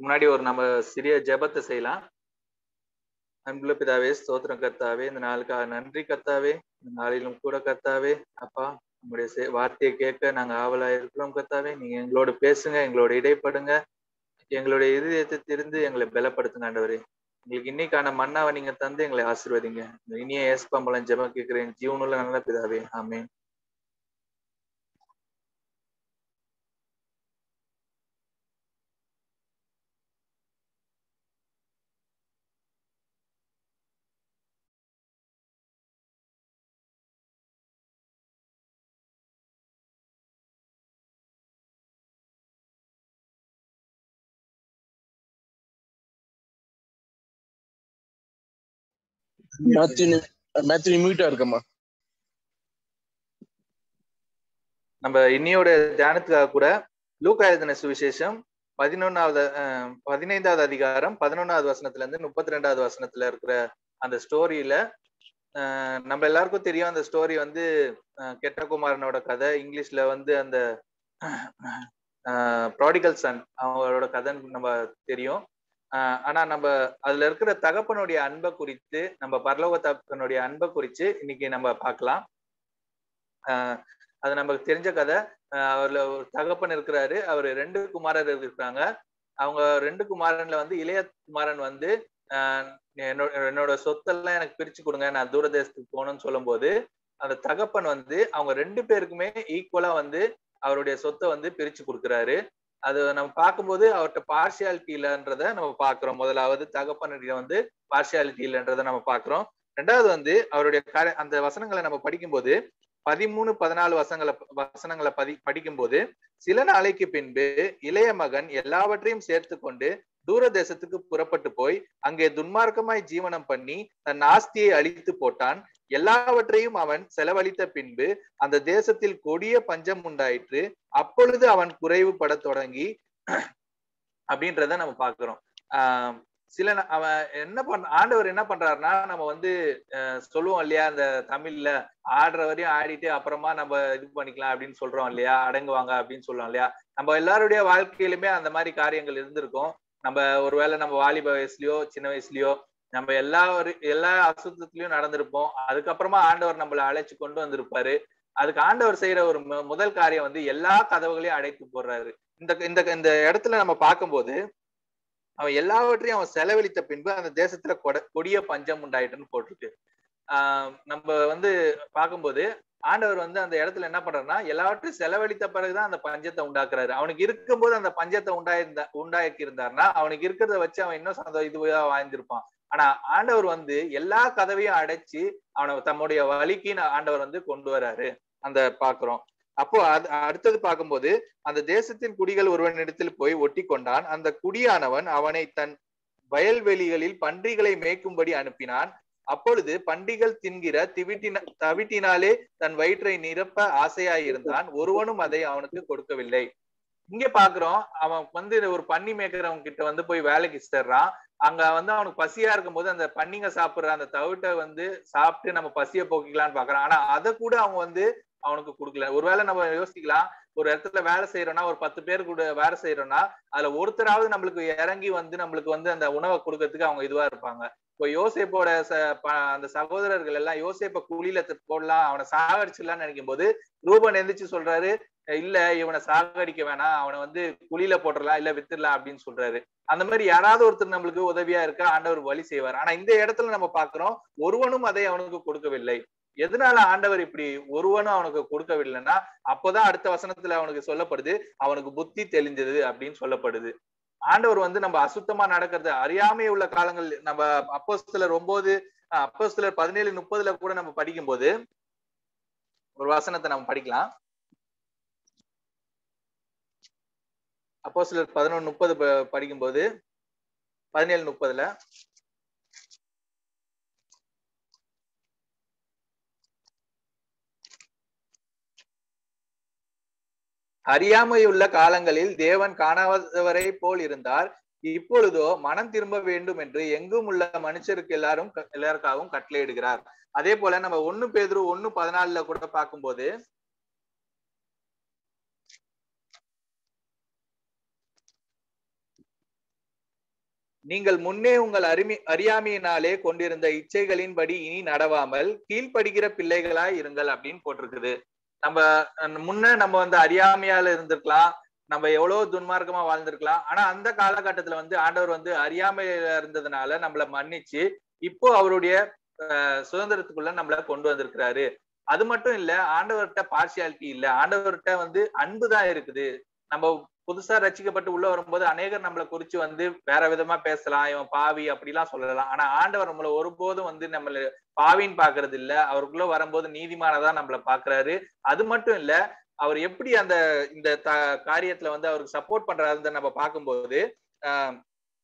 அதுக்கு முன்னாடி ஒரு நம்ம சிறிய ஜெபத்தை செய்யலாம் அன்புள்ள பிதாவே ஸ்தோத்திரம் கர்த்தாவே இந்த நாளுக்காக நன்றி கர்த்தாவே இந்த நாளிலும் கூட கர்த்தாவே அப்பா உங்களுடைய செ- வார்த்தையை கேட்க நாங்க ஆவலா இருக்கிறோம் கர்த்தாவே நீங்க எங்களோட பேசுங்க எங்களோட இடைப்படுங்க எங்களுடைய இதயத்தை திருந்து எங்களை பலப்படுத்துங்க ஆண்டவரே எங்களுக்கு இன்னைக்கான மன்னாவை நீங்க தந்து எங்களை ஆசீர்வதிங்க இந்த இனிய ஏஸ்பம்பளம் ஜெபம் கேட்கிறேன் ஜீவனுள்ள நல்ல பிதாவே ஆமென் மேத்யூ மேத்யூ மியூட்டா இருக்கம்மா நம்ம இன்னியோட தியானத்துக்காக கூட லூக்கா எழுதின சுவிசேஷம் பதினொன்னாவது அஹ், பதினைந்தாவது அதிகாரம் பதினொன்னாவது வசனத்துல இருந்து முப்பத்தி ரெண்டாவது வசனத்துல இருக்கிற அந்த ஸ்டோரியில நம்ம எல்லாருக்கும் தெரியும் அந்த ஸ்டோரி வந்து அஹ், கெட்டகுமாரனோட கதை இங்கிலீஷ்ல வந்து அந்த ப்ராடிகல் சன் அவங்களோட கதைன்னு நம்ம தெரியும் ஆஹ் ஆனா நம்ம அதுல இருக்கிற தகப்பனுடைய அன்பை குறித்து நம்ம பரலோக தகப்பனுடைய அன்பை குறித்து இன்னைக்கு நம்ம பார்க்கலாம் ஆஹ் அது நமக்கு தெரிஞ்ச கதை ஆஹ் அவர்ல ஒரு தகப்பன் இருக்கிறாரு அவர் ரெண்டு குமாரர் இருக்கிறாங்க அவங்க ரெண்டு குமாரன்ல வந்து இளைய குமாரன் வந்து ஆஹ் என்னோட என்னோட சொத்தெல்லாம் எனக்கு பிரிச்சு கொடுங்க நான் தூரதேசத்துக்கு போகணும்னு சொல்லும்போது அந்த தகப்பன் வந்து அவங்க ரெண்டு பேருக்குமே ஈக்குவலா வந்து அவருடைய சொத்தை வந்து பிரிச்சு கொடுக்குறாரு அது நம்ம பார்க்கும்போது அவர்கிட்ட பார்சியாலிட்டி இல்லைன்றத நம்ம பார்க்கிறோம் முதலாவது தகப்பனுடைய வந்து பார்சியாலிட்டி இல்லைன்றதை நம்ம பார்க்கிறோம் ரெண்டாவது வந்து அவருடைய கார- அந்த வசனங்களை நம்ம படிக்கும்போது பதிமூணு பதினாலு வசங்களை வசனங்களை பதி படிக்கும்போது சில நாளைக்கு பின்பு இளைய மகன் எல்லாவற்றையும் சேர்த்து கொண்டு தூர தேசத்துக்கு புறப்பட்டு போய் அங்கே துன்மார்க்கமாய் ஜீவனம் பண்ணி தன் ஆஸ்தியை அழித்து போட்டான் எல்லாவற்றையும் அவன் செலவழித்த பின்பு அந்த தேசத்தில் கொடிய பஞ்சம் உண்டாயிற்று அப்பொழுது அவன் குறைவுபட தொடங்கி அப்படின்றத நம்ம பாக்குறோம் ஆஹ் சில ந- அவன் என்ன பண் ஆண்டவர் என்ன பண்றாருன்னா நம்ம வந்து அஹ் சொல்லுவோம் இல்லையா அந்த தமிழ்ல ஆடுற வரையும் ஆடிட்டு அப்புறமா நம்ம இது பண்ணிக்கலாம் அப்படின்னு சொல்றோம் இல்லையா அடங்குவாங்க அப்படின்னு சொல்றோம் இல்லையா நம்ம எல்லாருடைய வாழ்க்கையிலுமே அந்த மாதிரி காரியங்கள் இருந்திருக்கும் நம்ம ஒருவேளை நம்ம வாலிப வயசுலயோ சின்ன வயசுலயோ நம்ம எல்லா ஒரு எல்லா அசுத்தத்திலயும் நடந்திருப்போம் அதுக்கப்புறமா ஆண்டவர் நம்மளை அழைச்சு கொண்டு வந்திருப்பாரு அதுக்கு ஆண்டவர் செய்யற ஒரு மு- முதல் காரியம் வந்து எல்லா கதவுகளையும் அடைத்து போடுறாரு இந்த இந்த இந்த இடத்துல நம்ம பார்க்கும்போது அவன் எல்லாவற்றையும் அவன் செலவழித்த பின்பு அந்த தேசத்துல கொட- கொடிய பஞ்சம் உண்டாயிட்டுன்னு போட்டிருக்கு ஆஹ் நம்ம வந்து பார்க்கும்போது ஆண்டவர் வந்து அந்த இடத்துல என்ன பண்றாருன்னா எல்லாவற்றையும் செலவழித்த பிறகுதான் அந்த பஞ்சத்தை உண்டாக்குறாரு அவனுக்கு இருக்கும்போது அந்த பஞ்சத்தை உண்டாயிருந்தா உண்டாக்கி இருந்தாருன்னா அவனுக்கு இருக்கிறத வச்சு அவன் இன்னும் சந்தோ இதுவா வாழ்ந்திருப்பான் ஆனா ஆண்டவர் வந்து எல்லா கதவையும் அடைச்சு அவனை தம்முடைய வழிக்கு நா- ஆண்டவர் வந்து கொண்டு வராரு அந்த பாக்குறோம் அப்போ அது அடுத்தது பார்க்கும்போது அந்த தேசத்தின் குடிகள் ஒருவனிடத்தில் போய் ஒட்டி கொண்டான் அந்த குடியானவன் அவனை தன் வயல்வெளிகளில் பன்றிகளை மேய்க்கும்படி அனுப்பினான் அப்பொழுது பண்டிகள் தின்கிற திவிட்டின தவிட்டினாலே தன் வயிற்றை நிரப்ப ஆசையாயிருந்தான் ஒருவனும் அதை அவனுக்கு கொடுக்கவில்லை இங்க பாக்குறோம் அவன் வந்து ஒரு பன்னி மேய்க்கிறவங்க கிட்ட வந்து போய் வேலைக்கு சேர்றான் அங்க வந்து அவனுக்கு பசியா இருக்கும்போது அந்த பன்னிங்க சாப்பிடுற அந்த தவிட்டை வந்து சாப்பிட்டு நம்ம பசியை போக்கிக்கலாம்னு பாக்குறான் ஆனா அதை கூட அவங்க வந்து அவனுக்கு கொடுக்கல ஒருவேளை நம்ம யோசிக்கலாம் ஒரு இடத்துல வேலை செய்யறோம்னா ஒரு பத்து பேர் கூட வேலை செய்யறோம்னா அதுல ஒருத்தராவது நம்மளுக்கு இறங்கி வந்து நம்மளுக்கு வந்து அந்த உணவை கொடுக்கறதுக்கு அவங்க இதுவா இருப்பாங்க இப்போ யோசேப்போட ச- ப- அந்த சகோதரர்கள் எல்லாம் யோசேப்ப குழியில தி- போடலாம் அவனை சாகடிச்சிடலாம்னு நினைக்கும் போது ரூபன் எந்திரிச்சு சொல்றாரு இல்ல இவனை சாகடிக்க வேணாம் அவனை வந்து குழியில போட்டுடலாம் இல்ல வித்துடலாம் அப்படின்னு சொல்றாரு அந்த மாதிரி யாராவது ஒருத்தர் நம்மளுக்கு உதவியா இருக்க ஆண்டவர் வழி செய்வார் ஆனா இந்த இடத்துல நம்ம பாக்குறோம் ஒருவனும் அதை அவனுக்கு கொடுக்கவில்லை எதனால ஆண்டவர் இப்படி ஒருவனும் அவனுக்கு கொடுக்கவில்லைன்னா அப்போதான் அடுத்த வசனத்துல அவனுக்கு சொல்லப்படுது அவனுக்கு புத்தி தெளிஞ்சது அப்படின்னு சொல்லப்படுது ஆண்டவர் வந்து நம்ம அசுத்தமா நடக்கிறது அறியாமை உள்ள காலங்கள் நம்ம அப்போஸ்தலர் ஒன்பது அப்போஸ்தலர் பதினேழு முப்பதுல கூட நம்ம படிக்கும்போது ஒரு வசனத்தை நம்ம படிக்கலாம் அப்போஸ்தலர் பதினொன்று முப்பது படிக்கும்போது பதினேழு முப்பதுல அறியாமையுள்ள காலங்களில் தேவன் காணாதவரை போல் இருந்தார் இப்பொழுதோ மனம் திரும்ப வேண்டும் என்று எங்கும் உள்ள மனுஷருக்கு எல்லாரும் க- எல்லாருக்காகவும் கட்டளையிடுகிறார் அதே போல நம்ம ஒண்ணு பேதுரு ஒண்ணு பதினாலுல கூட பார்க்கும்போது நீங்கள் முன்னே உங்கள் அருமி அறியாமையினாலே கொண்டிருந்த இச்சைகளின்படி இனி நடவாமல் கீழ்ப்படுகிற பிள்ளைகளாய் இருங்கள் அப்படின்னு போட்டிருக்குது நம்ம அஹ், முன்ன நம்ம வந்து அறியாமையால இருந்திருக்கலாம் நம்ம எவ்வளவு துன்மார்க்கமா வாழ்ந்திருக்கலாம் ஆனா அந்த காலகட்டத்துல வந்து ஆண்டவர் வந்து அறியாமையில இருந்ததுனால நம்மள மன்னிச்சு இப்போ அவருடைய அஹ், சுதந்திரத்துக்குள்ள நம்மள கொண்டு வந்திருக்கிறாரு அது மட்டும் இல்ல ஆண்டவர்கிட்ட பார்சியாலிட்டி இல்ல ஆண்டவர்கிட்ட வந்து அன்பு தான் இருக்குது நம்ம புதுசா ரசிக்கப்பட்டு உள்ள வரும்போது அநேகர் நம்மளை குறிச்சு வந்து வேற விதமா பேசலாம் இவன் பாவி அப்படிலாம் சொல்லலாம் ஆனா ஆண்டவர் நம்மள ஒருபோதும் வந்து நம்மள பாவின்னு பாக்குறது இல்ல அவருக்குள்ள வரும்போது நீதிமானதான் நம்மள பாக்குறாரு அது மட்டும் இல்ல அவர் எப்படி அந்த இந்த த காரியத்துல வந்து அவருக்கு சப்போர்ட் பண்றாருன்னு நம்ம பார்க்கும்போது ஆஹ்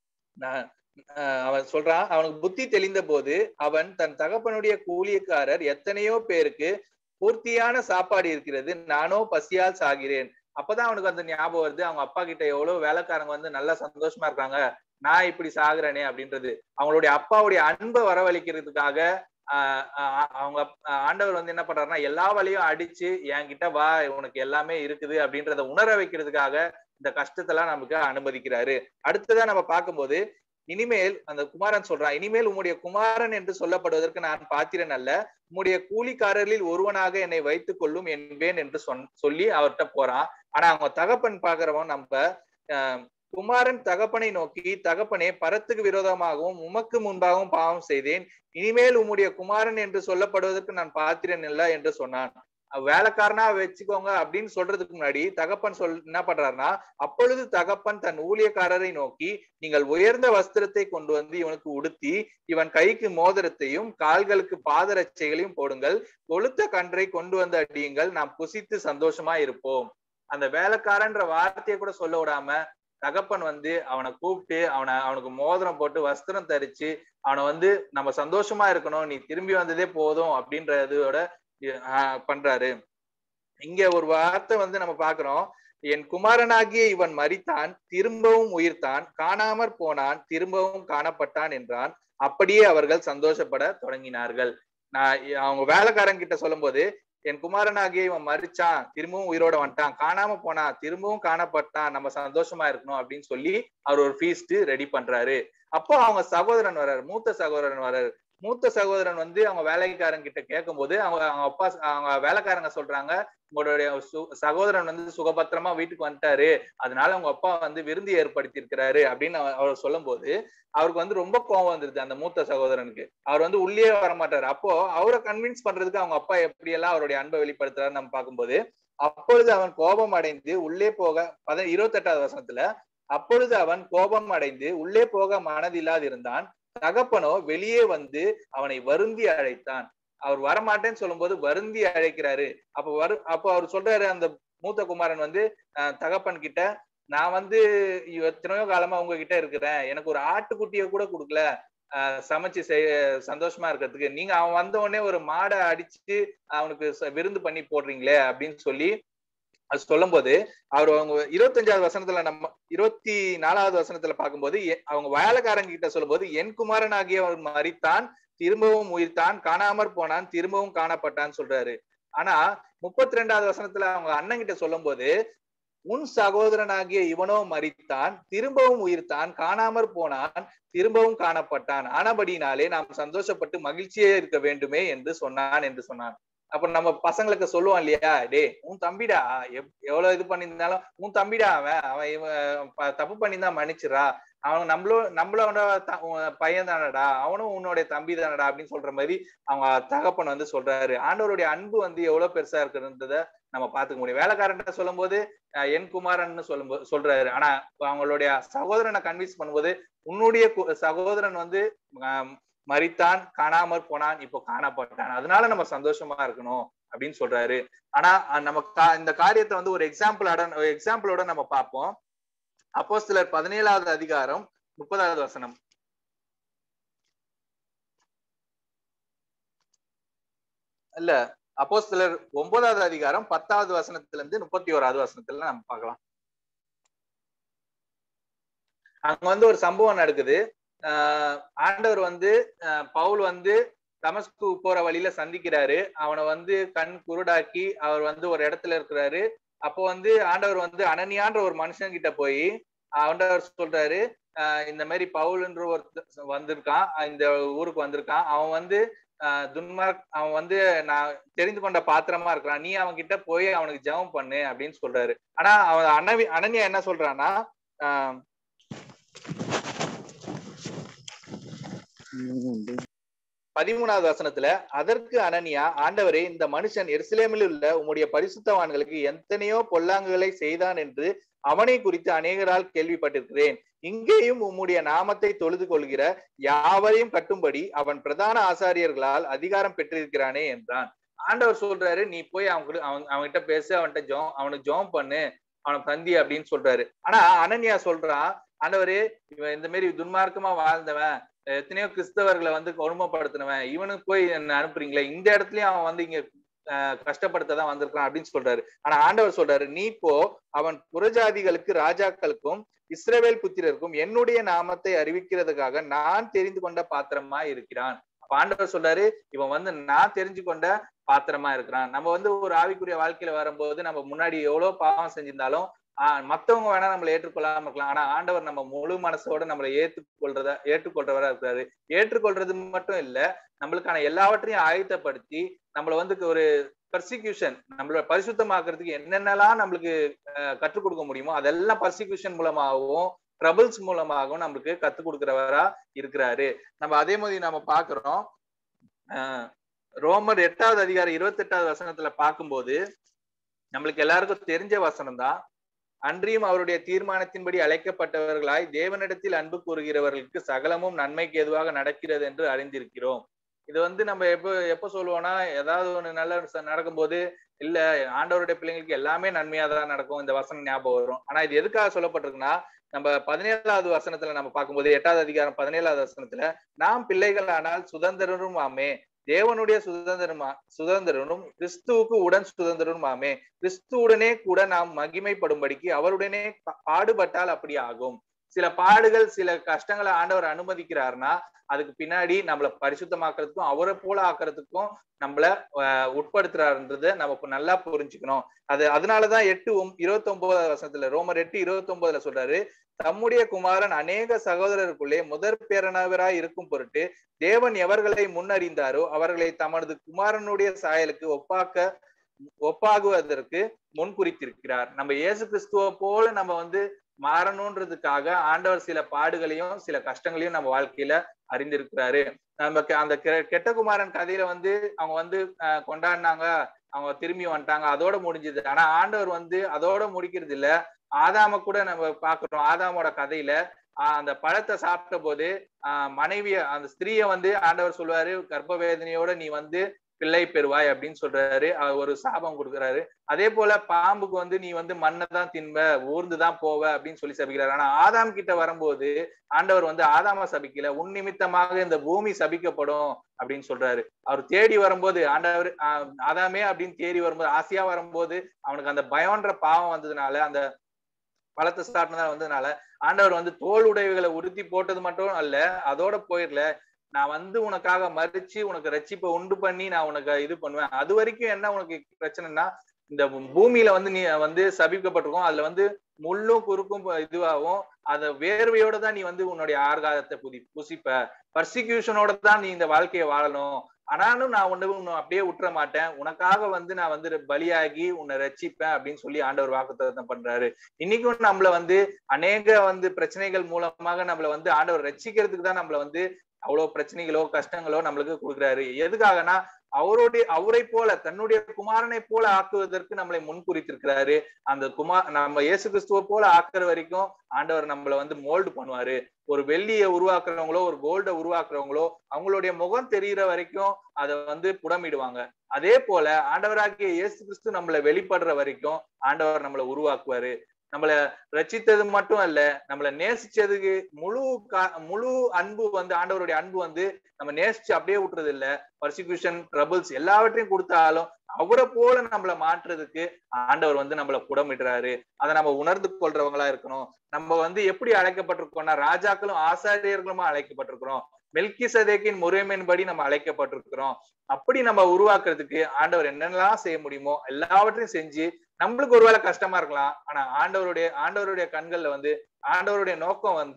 நான் ஆஹ் அவன் சொல்றான் அவனுக்கு புத்தி தெளிந்த போது அவன் தன் தகப்பனுடைய கூலியக்காரர் எத்தனையோ பேருக்கு பூர்த்தியான சாப்பாடு இருக்கிறது நானோ பசியால் சாகிறேன் அப்பதான் அவனுக்கு அந்த ஞாபகம் வருது அவங்க அப்பா கிட்ட எவ்வளவு வேலைக்காரங்க வந்து நல்லா சந்தோஷமா இருக்காங்க நான் இப்படி சாகுறேனே அப்படின்றது அவங்களுடைய அப்பாவுடைய அன்பை வரவழைக்கிறதுக்காக ஆஹ் ஆஹ் அவங்க அப்- ஆண்டவர் வந்து என்ன பண்றாருன்னா எல்லா வழியும் அடிச்சு என்கிட்ட வா உனக்கு எல்லாமே இருக்குது அப்படின்றத உணர வைக்கிறதுக்காக இந்த கஷ்டத்தெல்லாம் நமக்கு அனுமதிக்கிறாரு அடுத்ததா நம்ம பார்க்கும்போது இனிமேல் அந்த குமாரன் சொல்றான் இனிமேல் உம்முடைய குமாரன் என்று சொல்லப்படுவதற்கு நான் பாத்திரன் அல்ல உம்முடைய கூலிக்காரர்களில் ஒருவனாக என்னை வைத்துக் கொள்ளும் என்பேன் என்று சொன் சொல்லி அவர்கிட்ட போறான் ஆனா அவங்க தகப்பன் பாக்குறவன் நம்ம ஆஹ் குமாரன் தகப்பனை நோக்கி தகப்பனே பரத்துக்கு விரோதமாகவும் உமக்கு முன்பாகவும் பாவம் செய்தேன் இனிமேல் உம்முடைய குமாரன் என்று சொல்லப்படுவதற்கு நான் பாத்திரன் இல்ல என்று சொன்னான் வேலைக்காரனா வச்சுக்கோங்க அப்படின்னு சொல்றதுக்கு முன்னாடி தகப்பன் சொல் என்ன பண்றாருன்னா அப்பொழுது தகப்பன் தன் ஊழியக்காரரை நோக்கி நீங்கள் உயர்ந்த வஸ்திரத்தை கொண்டு வந்து இவனுக்கு உடுத்தி இவன் கைக்கு மோதிரத்தையும் கால்களுக்கு பாதரட்சைகளையும் போடுங்கள் கொளுத்த கன்றை கொண்டு வந்து அடியுங்கள் நாம் புசித்து சந்தோஷமா இருப்போம் அந்த வேலைக்காரன்ற வார்த்தையை கூட சொல்ல விடாம தகப்பன் வந்து அவனை கூப்பிட்டு அவனை அவனுக்கு மோதிரம் போட்டு வஸ்திரம் தரிச்சு அவனை வந்து நம்ம சந்தோஷமா இருக்கணும் நீ திரும்பி வந்ததே போதும் அப்படின்றதோட ஆஹ் பண்றாரு இங்க ஒரு வார்த்தை வந்து நம்ம பாக்குறோம் என் குமாரனாகிய இவன் மரித்தான் திரும்பவும் உயிர்த்தான் காணாமற் போனான் திரும்பவும் காணப்பட்டான் என்றான் அப்படியே அவர்கள் சந்தோஷப்பட தொடங்கினார்கள் நான் அவங்க வேலைக்காரன் கிட்ட சொல்லும்போது என் குமாரனாகிய இவன் மறிச்சான் திரும்பவும் உயிரோட வந்துட்டான் காணாம போனான் திரும்பவும் காணப்பட்டான் நம்ம சந்தோஷமா இருக்கணும் அப்படின்னு சொல்லி அவர் ஒரு ஃபீஸ்ட் ரெடி பண்றாரு அப்போ அவங்க சகோதரன் வர்றாரு மூத்த சகோதரன் வர்றாரு மூத்த சகோதரன் வந்து அவங்க வேலைக்காரன் கிட்ட கேட்கும்போது அவங்க அவங்க அப்பா அவங்க வேலைக்காரங்க சொல்றாங்க உங்களுடைய சு- சகோதரன் வந்து சுகபத்திரமா வீட்டுக்கு வந்துட்டாரு அதனால அவங்க அப்பா வந்து விருந்து ஏற்படுத்தி இருக்கிறாரு அப்படின்னு அவ- அவர் சொல்லும்போது அவருக்கு வந்து ரொம்ப கோவம் வந்துருது அந்த மூத்த சகோதரனுக்கு அவர் வந்து உள்ளே வரமாட்டாரு அப்போ அவரை கன்வின்ஸ் பண்றதுக்கு அவங்க அப்பா எப்படி எல்லாம் அவருடைய அன்பை வெளிப்படுத்துறாரு நம்ம பார்க்கும்போது அப்பொழுது அவன் கோபம் அடைந்து உள்ளே போக பத இருபத்தெட்டாவது வசனத்துல அப்பொழுது அவன் கோபம் அடைந்து உள்ளே போக மனதில்லாதிருந்தான் தகப்பனோ வெளியே வந்து அவனை வருந்தி அழைத்தான் அவர் வரமாட்டேன்னு சொல்லும்போது வருந்தி அழைக்கிறாரு அப்ப வரு அப்போ அவர் சொல்றாரு அந்த மூத்த குமாரன் வந்து அஹ், தகப்பன் கிட்ட நான் வந்து எத்தனையோ காலமா உங்ககிட்ட இருக்கிறேன் எனக்கு ஒரு ஆட்டுக்குட்டிய கூட கொடுக்கல அஹ், சமைச்சு செய்ய சந்தோஷமா இருக்கிறதுக்கு நீங்க அவன் வந்த உடனே ஒரு மாடை அடிச்சு அவனுக்கு ச- விருந்து பண்ணி போடுறீங்களே அப்படின்னு சொல்லி அது சொல்லும்போது அவர் அவங்க இருபத்தஞ்சாவது வசனத்துல நம்ம இருபத்தி நாலாவது வசனத்துல பார்க்கும்போது எ- அவங்க வேலைக்காரங்க கிட்ட சொல்லும்போது என் குமாரனாகிய அவர் மறித்தான் திரும்பவும் உயிர்த்தான் காணாமற் போனான் திரும்பவும் காணப்பட்டான்னு சொல்றாரு ஆனா முப்பத்தி ரெண்டாவது வசனத்துல அவங்க அண்ணன் கிட்ட சொல்லும்போது உன் சகோதரனாகிய இவனோ மரித்தான் திரும்பவும் உயிர்த்தான் காணாமற் போனான் திரும்பவும் காணப்பட்டான் ஆனபடினாலே நாம் சந்தோஷப்பட்டு மகிழ்ச்சியே இருக்க வேண்டுமே என்று சொன்னான் என்று சொன்னான் அப்ப நம்ம பசங்களுக்கு சொல்லுவோம் இல்லையா டேய் உன் தம்பிடா எவ்- எவ்வளவு இது பண்ணியிருந்தாலும் உன் தம்பிடா அவன் அவன் இவன் ப- தப்பு பண்ணியிருந்தா மன்னிச்சிடா அவன் நம்மளும் நம்மளோட த- உன் பையன் தானடா அவனும் உன்னுடைய தம்பி தானடா அப்படின்னு சொல்ற மாதிரி அவங்க தகப்பன் வந்து சொல்றாரு ஆண்டவருடைய அன்பு வந்து எவ்வளவு பெருசா இருக்குன்றத நம்ம பாத்துக்க முடியும் வேலைக்காரன்ட்ட சொல்லும்போது அஹ், என் குமாரன் சொல்லும்போது சொல்றாரு ஆனா அவங்களுடைய சகோதரனை கன்வின்ஸ் பண்ணும்போது உன்னுடைய கு- சகோதரன் வந்து ஆஹ், மரித்தான் காணாமற் போனான் இப்போ காணப்பட்டான் அதனால நம்ம சந்தோஷமா இருக்கணும் அப்படின்னு சொல்றாரு ஆனா அஹ், நம்ம கா- இந்த காரியத்தை வந்து ஒரு எக்ஸாம்பிள் எக்ஸாம்பிளோட நம்ம பார்ப்போம் அப்போஸ்தலர் பதினேழாவது அதிகாரம் முப்பதாவது வசனம் இல்ல அப்போஸ்தலர் ஒன்பதாவது அதிகாரம் பத்தாவது வசனத்துல இருந்து முப்பத்தி ஓராவது வசனத்துல நம்ம பார்க்கலாம் அங்க வந்து ஒரு சம்பவம் நடக்குது ஆஹ் ஆண்டவர் வந்து ஆஹ் பவுல் வந்து தமஸ்கு போற வழியில சந்திக்கிறாரு அவனை வந்து கண் குருடாக்கி அவர் வந்து ஒரு இடத்துல இருக்கிறாரு அப்போ வந்து ஆண்டவர் வந்து அனனியான்ற ஒரு மனுஷன் கிட்ட போய் ஆண்டவர் சொல்றாரு ஆஹ் இந்த மாதிரி பவுல்ன்ற ஒருத்தர் வந்திருக்கான் இந்த ஊருக்கு வந்திருக்கான் அவன் வந்து ஆஹ் துன்மார்க் அவன் வந்து நான் தெரிந்து கொண்ட பாத்திரமா இருக்கிறான் நீ அவன் கிட்ட போய் அவனுக்கு ஜெபம் பண்ணு அப்படின்னு சொல்றாரு ஆனா அவன் அனவி அனன்யா என்ன சொல்றான்னா ஆஹ் பதிமூணாவது வசனத்துல அதற்கு அனனியா ஆண்டவரே இந்த மனுஷன் எருசலேமில் உள்ள உம்முடைய பரிசுத்தவான்களுக்கு எத்தனையோ பொல்லாங்குகளை செய்தான் என்று அவனை குறித்து அநேகரால் கேள்விப்பட்டிருக்கிறேன் இங்கேயும் உம்முடைய நாமத்தை தொழுது கொள்கிற யாவரையும் கட்டும்படி அவன் பிரதான ஆசாரியர்களால் அதிகாரம் பெற்றிருக்கிறானே என்றான் ஆண்டவர் சொல்றாரு நீ போய் அவங்க அவன் அவன்கிட்ட பேசு அவன்கிட்ட ஜோம் அவனுக்கு ஜோம் பண்ணு அவனை தந்தி அப்படின்னு சொல்றாரு ஆனா அனன்யா சொல்றான் ஆண்டவரே இவன் இந்த மாதிரி துன்மார்க்கமா வாழ்ந்தவன் எத்தனையோ கிறிஸ்தவர்களை வந்து கொடுமைப்படுத்தினவன் இவனுக்கு போய் என்ன அனுப்புறீங்களே இந்த இடத்துலயும் அவன் வந்து இங்க கஷ்டப்படுத்த தான் வந்திருக்கான் அப்படின்னு சொல்றாரு ஆனா ஆண்டவர் சொல்றாரு நீ போ அவன் புறஜாதிகளுக்கு ராஜாக்களுக்கும் இஸ்ரவேல் புத்திரருக்கும் என்னுடைய நாமத்தை அறிவிக்கிறதுக்காக நான் தெரிந்து கொண்ட பாத்திரமா இருக்கிறான் ஆண்டவர் சொல்றாரு இவன் வந்து நான் தெரிஞ்சு கொண்ட பாத்திரமா இருக்கிறான் நம்ம வந்து ஒரு ஆவிக்குரிய வாழ்க்கையில வரும்போது நம்ம முன்னாடி எவ்வளவு பாவம் செஞ்சிருந்தாலும் ஆஹ் மத்தவங்க வேணா நம்மளை ஏற்றுக்கொள்ளாம இருக்கலாம் ஆனா ஆண்டவர் நம்ம முழு மனசோட நம்மளை ஏற்றுக்கொள்றத ஏற்றுக்கொள்றவரா இருக்காரு ஏற்றுக்கொள்றது மட்டும் இல்ல நம்மளுக்கான எல்லாவற்றையும் ஆயத்தப்படுத்தி நம்மள வந்து ஒரு பர்சிக்யூஷன் நம்மள பரிசுத்தமாக்குறதுக்கு என்னென்னலாம் நம்மளுக்கு கற்றுக் கொடுக்க முடியுமோ அதெல்லாம் பர்சிக்யூஷன் மூலமாகவும் ட்ரபிள்ஸ் மூலமாகவும் நம்மளுக்கு கத்துக் கொடுக்கிறவரா இருக்கிறாரு நம்ம அதே மாதிரி நம்ம பாக்குறோம் ஆஹ் ரோமர் எட்டாவது அதிகாரம் இருபத்தி எட்டாவது வசனத்துல பார்க்கும்போது நம்மளுக்கு எல்லாருக்கும் தெரிஞ்ச வசனம் தான் அன்றியும் அவருடைய தீர்மானத்தின்படி அழைக்கப்பட்டவர்களாய் தேவனிடத்தில் அன்பு கூறுகிறவர்களுக்கு சகலமும் நன்மைக்கு எதுவாக நடக்கிறது என்று அறிந்திருக்கிறோம் இது வந்து நம்ம எப்ப எப்ப சொல்லுவோம்னா ஏதாவது ஒண்ணு நல்ல நடக்கும்போது இல்ல ஆண்டவருடைய பிள்ளைங்களுக்கு எல்லாமே நன்மையா தான் நடக்கும் இந்த வசனம் ஞாபகம் வரும் ஆனா இது எதுக்காக சொல்லப்பட்டிருக்குன்னா நம்ம பதினேழாவது வசனத்துல நம்ம பார்க்கும்போது எட்டாவது அதிகாரம் பதினேழாவது வசனத்துல நாம் பிள்ளைகள் ஆனால் சுதந்திரரும் ஆமே தேவனுடைய சுதந்திரமா சுதந்திரனும் கிறிஸ்துவுக்கு உடன் சுதந்திரனும் ஆமே கிறிஸ்துவுடனே கூட நாம் மகிமைப்படும்படிக்கு அவருடனே பாடுபட்டால் அப்படி ஆகும் சில பாடுகள் சில கஷ்டங்களை ஆண்டவர் அனுமதிக்கிறாருன்னா அதுக்கு பின்னாடி நம்மளை பரிசுத்தமாக்குறதுக்கும் அவரை போல ஆக்குறதுக்கும் நம்மள உட்படுத்துறாருன்றத நம்ம நல்லா புரிஞ்சுக்கணும் அது அதனாலதான் எட்டு இருபத்தி ஒன்பதாவது வருஷத்துல ரோமர் எட்டு இருபத்தி ஒன்பதுல சொல்றாரு தம்முடைய குமாரன் அநேக சகோதரருக்குள்ளே முதற் பேரனவராய் இருக்கும் பொருட்டு தேவன் எவர்களை முன்னறிந்தாரோ அவர்களை தமது குமாரனுடைய சாயலுக்கு ஒப்பாக்க ஒப்பாகுவதற்கு முன் குறித்திருக்கிறார் நம்ம இயேசு கிறிஸ்துவ போல நம்ம வந்து மாறணுன்றதுக்காக ஆண்டவர் சில பாடுகளையும் சில கஷ்டங்களையும் நம்ம வாழ்க்கையில அறிந்திருக்கிறாரு நமக்கு அந்த கெட்ட குமாரன் கதையில வந்து அவங்க வந்து கொண்டாடினாங்க அவங்க திரும்பி வந்துட்டாங்க அதோட முடிஞ்சது ஆனா ஆண்டவர் வந்து அதோட முடிக்கிறது இல்ல ஆதாம கூட நம்ம பாக்குறோம் ஆதாமோட கதையில அந்த பழத்தை சாப்பிட்ட போது ஆஹ் மனைவிய அந்த ஸ்திரீய வந்து ஆண்டவர் சொல்லுவாரு கர்ப்ப வேதனையோட நீ வந்து பிள்ளை பெறுவாய் அப்படின்னு சொல்றாரு ஒரு சாபம் கொடுக்குறாரு அதே போல பாம்புக்கு வந்து நீ வந்து மண்ணை தான் தின்ப ஊர்ந்துதான் போவ அப்படின்னு சொல்லி சபிக்கிறாரு ஆனா ஆதாம் கிட்ட வரும்போது ஆண்டவர் வந்து ஆதாம சபிக்கல உன் நிமித்தமாக இந்த பூமி சபிக்கப்படும் அப்படின்னு சொல்றாரு அவர் தேடி வரும்போது ஆண்டவர் ஆதாமே அப்படின்னு தேடி வரும்போது ஆசையா வரும்போது அவனுக்கு அந்த பயம்ன்ற பாவம் வந்ததுனால அந்த பழத்தை சாப்பிட்டதால வந்ததுனால ஆண்டவர் வந்து தோல் உடைவுகளை உறுத்தி போட்டது மட்டும் அல்ல அதோட போயிடல நான் வந்து உனக்காக மறிச்சு உனக்கு ரட்சிப்பை உண்டு பண்ணி நான் உனக்கு இது பண்ணுவேன் அது வரைக்கும் என்ன உனக்கு பிரச்சனைனா இந்த பூமியில வந்து நீ வந்து சபிக்கப்பட்டிருக்கும் அதுல வந்து முள்ளும் குறுக்கும் இதுவாகும் அத வேர்வையோட தான் நீ வந்து உன்னுடைய ஆர்காரத்தை புதி புசிப்ப பர்சிக்யூஷனோட தான் நீ இந்த வாழ்க்கையை வாழணும் ஆனாலும் நான் ஒண்ணு உன்னை அப்படியே விட்டுற மாட்டேன் உனக்காக வந்து நான் வந்து பலியாகி உன்னை ரச்சிப்பேன் அப்படின்னு சொல்லி ஆண்டவர் வாக்குத்தத்தம் பண்றாரு இன்னைக்கும் நம்மள வந்து அநேக வந்து பிரச்சனைகள் மூலமாக நம்மள வந்து ஆண்டவர் ரச்சிக்கிறதுக்கு தான் நம்மள வந்து அவ்வளவு பிரச்சனைகளோ கஷ்டங்களோ நம்மளுக்கு கொடுக்குறாரு எதுக்காகனா அவருடைய அவரை போல தன்னுடைய குமாரனை போல ஆக்குவதற்கு நம்மளை முன்குறித்திருக்கிறாரு அந்த குமார் நம்ம இயேசு கிறிஸ்துவ போல ஆக்குற வரைக்கும் ஆண்டவர் நம்மள வந்து மோல்டு பண்ணுவாரு ஒரு வெள்ளியை உருவாக்குறவங்களோ ஒரு கோல்ட உருவாக்குறவங்களோ அவங்களுடைய முகம் தெரிகிற வரைக்கும் அதை வந்து புடமிடுவாங்க அதே போல ஆண்டவராகிய இயேசு கிறிஸ்து நம்மளை வெளிப்படுற வரைக்கும் ஆண்டவர் நம்மளை உருவாக்குவாரு நம்மள ரச்சித்தது மட்டும் அல்ல நம்மள நேசிச்சதுக்கு முழு முழு அன்பு வந்து ஆண்டவருடைய அன்பு வந்து நம்ம நேசிச்சு அப்படியே விட்டுறது இல்ல பர்சிக்யூஷன் ட்ரபிள்ஸ் எல்லாவற்றையும் கொடுத்தாலும் அவரை போல நம்மள மாற்றுறதுக்கு ஆண்டவர் வந்து நம்மள புடமிடுறாரு அதை நம்ம உணர்ந்து கொள்றவங்களா இருக்கணும் நம்ம வந்து எப்படி அழைக்கப்பட்டிருக்கோம்னா ராஜாக்களும் ஆசாரியர்களுமா அழைக்கப்பட்டிருக்கிறோம் மெல்கி சதேக்கின் முறைமையின்படி நம்ம அழைக்கப்பட்டிருக்கிறோம் அப்படி நம்ம உருவாக்குறதுக்கு ஆண்டவர் என்னென்னலாம் செய்ய முடியுமோ எல்லாவற்றையும் செஞ்சு நம்மளுக்கு ஒருவேளை கஷ்டமா இருக்கலாம் ஆனா ஆண்டவருடைய ஆண்டவருடைய கண்கள்ல வந்து ஆண்டவருடைய நோக்கம் வந்து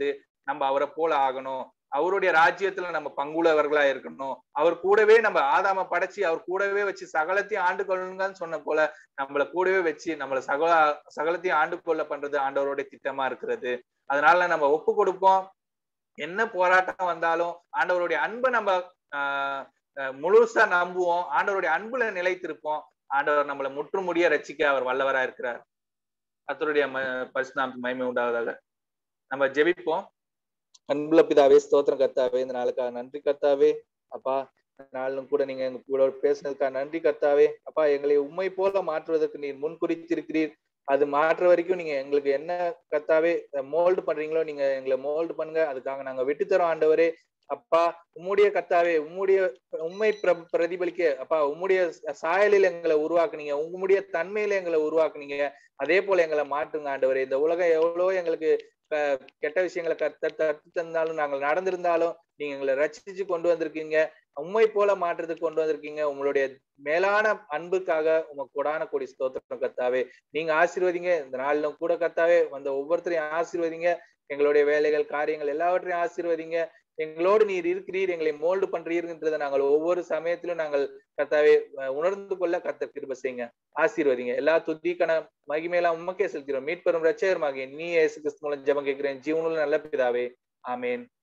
நம்ம அவரை போல ஆகணும் அவருடைய ராஜ்யத்துல நம்ம பங்குள்ளவர்களா இருக்கணும் அவர் கூடவே நம்ம ஆதாம படைச்சு அவர் கூடவே வச்சு சகலத்தையும் ஆண்டு கொள்ளுங்கன்னு சொன்ன போல நம்மள கூடவே வச்சு நம்மள சகல சகலத்தையும் ஆண்டு கொள்ள பண்றது ஆண்டவருடைய திட்டமா இருக்கிறது அதனால நம்ம ஒப்பு கொடுப்போம் என்ன போராட்டம் வந்தாலும் ஆண்டவருடைய அன்பை நம்ம ஆஹ் முழுசா நம்புவோம் ஆண்டவருடைய அன்புல நிலைத்திருப்போம் ஆண்டவர் நம்மளை முற்றுமுடிய ரசிக்க அவர் வல்லவரா இருக்கிறார் கத்தருடைய பரிசுநாம மகிமை உண்டாவதாக நம்ம ஜெபிப்போம் அன்புல பிதாவே ஸ்தோத்திரம் கர்த்தாவே இந்த நாளுக்காக நன்றி கர்த்தாவே அப்பா நாளும் கூட நீங்க எங்க கூட பேசுனதுக்காக நன்றி கர்த்தாவே அப்பா எங்களை உண்மை போல மாற்றுவதற்கு நீர் முன் குறித்திருக்கிறீர் அது மாற்ற வரைக்கும் நீங்க எங்களுக்கு என்ன கர்த்தாவே மோல்டு பண்றீங்களோ நீங்க எங்களை மோல்டு பண்ணுங்க அதுக்காக நாங்க விட்டு தரோம் ஆண்டவரே அப்பா உம்முடைய கர்த்தாவே உம்முடைய உண்மை பிர பிரதிபலிக்க அப்பா உம்முடைய சாயலில் எங்களை உருவாக்குனீங்க உம்முடைய தன்மையில எங்களை உருவாக்குனீங்க அதே போல எங்களை மாற்றுங்க ஆண்டவரே இந்த உலகம் எவ்வளவோ எங்களுக்கு கெட்ட விஷயங்களை கத்த தத்து தந்தாலும் நாங்கள் நடந்திருந்தாலும் நீங்க எங்களை ரசிச்சு கொண்டு வந்திருக்கீங்க உண்மை போல மாற்றத்துக்கு கொண்டு வந்திருக்கீங்க உங்களுடைய மேலான அன்புக்காக உங்க கொடான கொடி ஸ்தோத்திரம் கத்தாவே நீங்க ஆசீர்வதிங்க இந்த நாளிலும் கூட கத்தாவே வந்த ஒவ்வொருத்தரையும் ஆசீர்வதிங்க எங்களுடைய வேலைகள் காரியங்கள் எல்லாவற்றையும் ஆசீர்வதிங்க எங்களோடு நீர் இருக்கிறீர் எங்களை மோல்டு பண்றீர்ன்றதை நாங்கள் ஒவ்வொரு சமயத்திலும் நாங்கள் கத்தாவே உணர்ந்து கொள்ள கத்த கிருப செய்யுங்க ஆசீர்வதிங்க எல்லா துதிக்கான மகிமையெல்லாம் உமக்கே செலுத்திடும் மீட்பெரும் ரச்சகரமாக நீ இயேசு கிறிஸ்து மூலம் ஜெபம் கேட்கிறேன் ஜீவனுள்ள நல்ல பிதாவே ஆமேன்